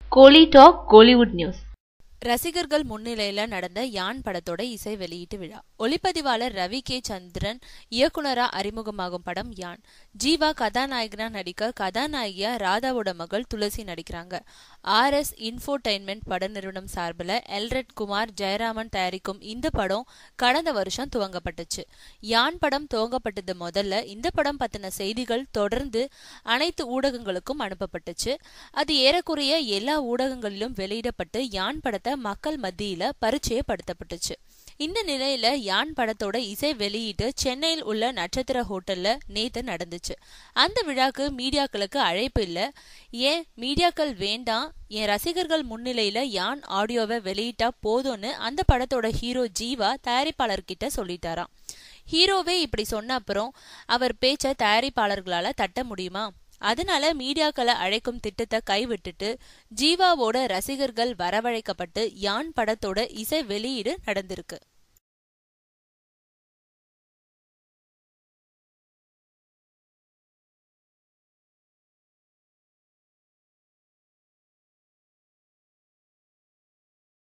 கோலி talk Kollywood news ரசிகர்கள் முன்னிலையில நடந்த யான் படத்தோட இசை வெளியீட்டு விழா ஒளிப்பதிவாளர் ரவி கே சந்திரன் இயக்குனரா அறிமுகமாகும் படம் யான் ஜீவா கதாநாயகனா நடிக்க கதாநாயகியா ராதாவோட மகள் துளசி நடிக்கிறாங்க ஆர் எஸ் இன்ஃபோடைன்மெண்ட் பட நிறுவனம் சார்பில் எல்ரெட் குமார் ஜெயராமன் தயாரிக்கும் இந்த படம் கடந்த வருஷம் துவங்கப்பட்டுச்சு யான் படம் துவங்கப்பட்டது முதல்ல இந்த படம் பத்தின செய்திகள் தொடர்ந்து அனைத்து ஊடகங்களுக்கும் அனுப்பப்பட்டுச்சு அது ஏறக்குறைய எல்லா ஊடகங்களிலும் வெளியிடப்பட்டு யான் படத்தை மக்கள் மத்தியில பரிச்சயப்படுத்தப்பட்டுச்சு இந்த நிலையில யான் படத்தோட இசை வெளியீட்டு சென்னையில் உள்ள நட்சத்திர ஹோட்டல்ல நேத்து நடந்துச்சு அந்த விழாக்கு மீடியாக்களுக்கு அழைப்பு இல்ல ஏன் மீடியாக்கள் வேண்டாம் என் ரசிகர்கள் முன்னிலையில யான் ஆடியோவை வெளியிட்டா போதும்னு அந்த படத்தோட ஹீரோ ஜீவா தயாரிப்பாளர்கிட்ட சொல்லிட்டாராம் ஹீரோவே இப்படி சொன்ன அப்புறம் அவர் பேச்ச தயாரிப்பாளர்களால தட்ட முடியுமா அதனால மீடியாக்களை அழைக்கும் திட்டத்தை கைவிட்டுட்டு ஜீவாவோட ரசிகர்கள் வரவழைக்கப்பட்டு யான் படத்தோட இசை வெளியீடு நடந்திருக்கு